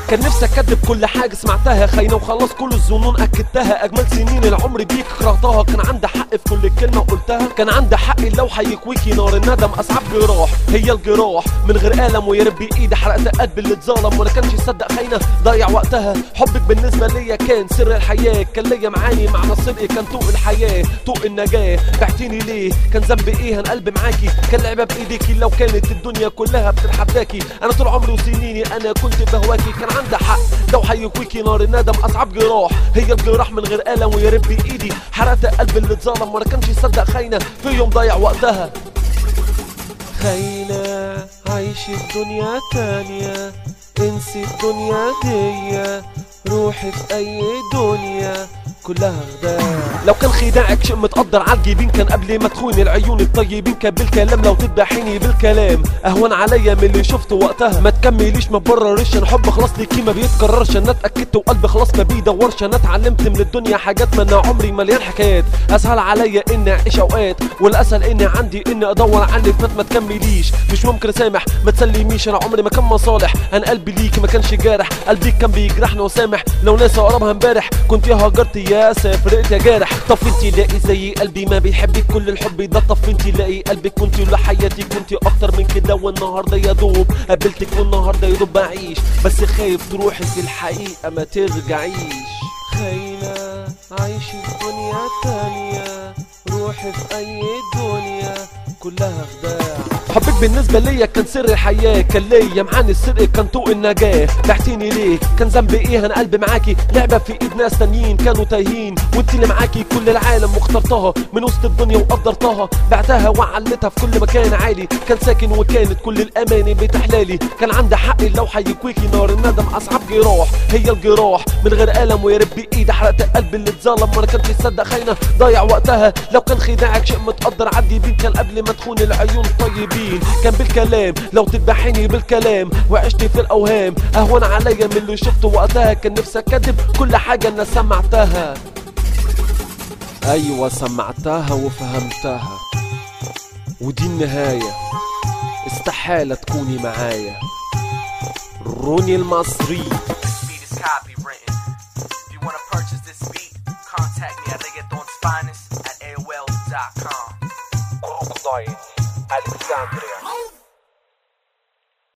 كان نفسي اكدب كل حاجه سمعتها خاينه وخلاص كل الظنون اكدتها اجمل سنين العمر بيك كرهتها كان عندي حق في كل كلمه قلتها كان عندي حق لو هيكويكي نار الندم اصعب جراح هي الجراح من غير الم ويا رب بايدي حرقت قلبي اللي اتظلم ولا كانش يصدق خاينه ضيع وقتها حبك بالنسبه ليا كان سر الحياه كان ليا معاني معنى صدقي كان طوق الحياه طوق النجاه بعتيني ليه كان ذنبي ايه انا قلبي معاكي كان لعبه بايديكي لو كانت الدنيا كلها بتتحداكي انا طول عمري وسنيني انا كنت بهواكي كان عندي حق لو هيكويكي نار الندم اصعب جراح هي الجراح من غير الم ويا رب بايدي حرقت قلبي اللي اتظلم ولا كانش يصدق خاينه في يوم ضيع وقتها خاينة عايش الدنيا تانية انسي الدنيا دي روحي في اي دنيا كلها غداء لو كان خداعك شيء متقدر عالجيبين كان قبل ما تخوني العيون الطيبين كان بالكلام لو تذبحيني بالكلام اهون عليا من اللي شفته وقتها ما تكمليش ما تبررش انا حب خلاص ليكي ما بيتكررش انا اتاكدت وقلبي خلاص ما بيدورش انا اتعلمت من الدنيا حاجات ما انا عمري مليان حكايات اسهل عليا اني اعيش اوقات والاسهل اني عندي اني ادور على اللي فات ما تكمليش مش ممكن اسامح ما تسلميش انا عمري ما كان مصالح انا قلبي ليكي ما كانش جارح قلبي كان بيجرحني وسامح لو ناس اقربها امبارح كنت يا هجرتي يا سافرت يا جارح طب انتي لاقي زي قلبي ما بيحبك كل الحب ده طب انتي لاقي قلبك كنت لحياتي كنت اكتر من كده والنهارده يا دوب قابلتك والنهارده يا دوب بعيش بس خايف تروحي في الحقيقه ما ترجعيش خاينه عايش الدنيا تانية روحي في اي دنيا كلها خداع حبك بالنسبة ليا كان سر الحياة كان ليا معاني السر كان طوق النجاة بعتيني ليه كان ذنبي ايه انا قلبي معاكي لعبة في ايد ناس تانيين كانوا تايهين وانت اللي معاكي كل العالم واخترتها من وسط الدنيا وقدرتها بعتها وعلتها في كل مكان عالي كان ساكن وكانت كل الاماني بتحلالي كان عندي حق لو هيكويكي نار الندم اصعب جراح هي الجراح من غير الم ويا رب بايدي حرقت قلبي اللي اتظلم وانا كانش يصدق خاينه ضيع وقتها لو كان خداعك شيء متقدر عدي بين كان قبل ما تخون العيون الطيبين كان بالكلام لو تذبحيني بالكلام وعشت في الاوهام اهون عليا من اللي شفته وقتها كان نفسي اكذب كل حاجه انا سمعتها ايوه سمعتها وفهمتها ودي النهايه استحاله تكوني معايا روني المصري This beat is copywritten. If you want to purchase this beat, contact me at reggaeton's finest at AOL.com. Alexandria